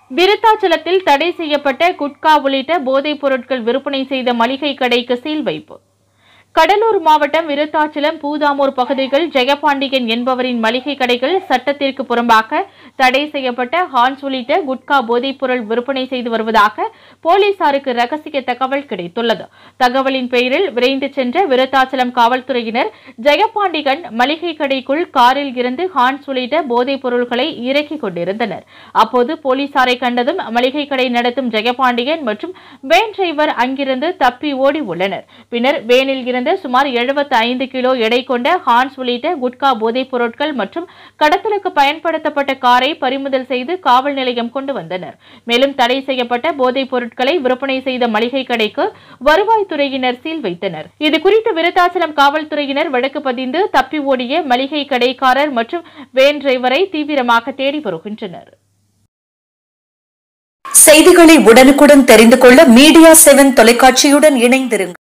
விருத்தாச்சலத்தில் தடை செய்யப்பட்ட குட்கா உள்ளிட்ட போதைப் பொருட்கள் விற்பனை செய்த மளிகை கடைக்கு சீல் வைப்பு கடலூர் மாவட்டம் விருத்தாச்சலம் பூதாமூர் பகுதிகள் ஜெயபாண்டியன் என்பவரின் மளிகை கடைகள் சட்டத்திற்கு புறம்பாக தடை செய்யப்பட்ட ஹான்ஸ் உள்ளிட்ட குட்கா போதைப் பொருள் விற்பனை செய்து வருவதாக போலீசாருக்கு ரகசிய தகவல் கிடைத்துள்ளது தகவலின் பெயரில் விரைந்து சென்ற விருத்தாச்சலம் காவல்துறையினர் ஜெயபாண்டியன் மளிகை கடைக்குள் காரில் இருந்து ஹான்ஸ் உள்ளிட்ட போதைப் பொருட்களை இறக்கிக் கொண்டிருந்தனர் அப்போது போலீசாரை கண்டதும் மளிகை கடை நடத்தும் ஜெயபாண்டியன் மற்றும் வேன் டிரைவர் அங்கிருந்து தப்பி ஓடி உள்ளனர் பின்னர் வேனில் இருந்த சுமார் 75 ஐந்து கிலோ எடை கொண்ட ஹான்ஸ் உள்ளிட்ட குட்கா போதைப் பொருட்கள் மற்றும் கடத்தலுக்கு பயன்படுத்தப்பட்ட காரை பறிமுதல் செய்து காவல் நிலையம் கொண்டு வந்தனர் மேலும் தடை செய்யப்பட்ட போதைப் பொருட்களை விற்பனை செய்த மளிகை கடைக்கு வருவாய்த்துறையினர் சீல் வைத்தனர் இதுகுறித்து விருத்தாச்சலம் காவல்துறையினர் வழக்கு பதிந்து தப்பி ஓடிய மளிகை கடைக்காரர் மற்றும் வேன் டிரைவரை தீவிரமாக தேடி வருகின்றனர் செய்திகளை உடனுக்குடன் தெரிந்து கொள்ள மீடியா செவன் தொலைக்காட்சியுடன் இணைந்திருங்கள்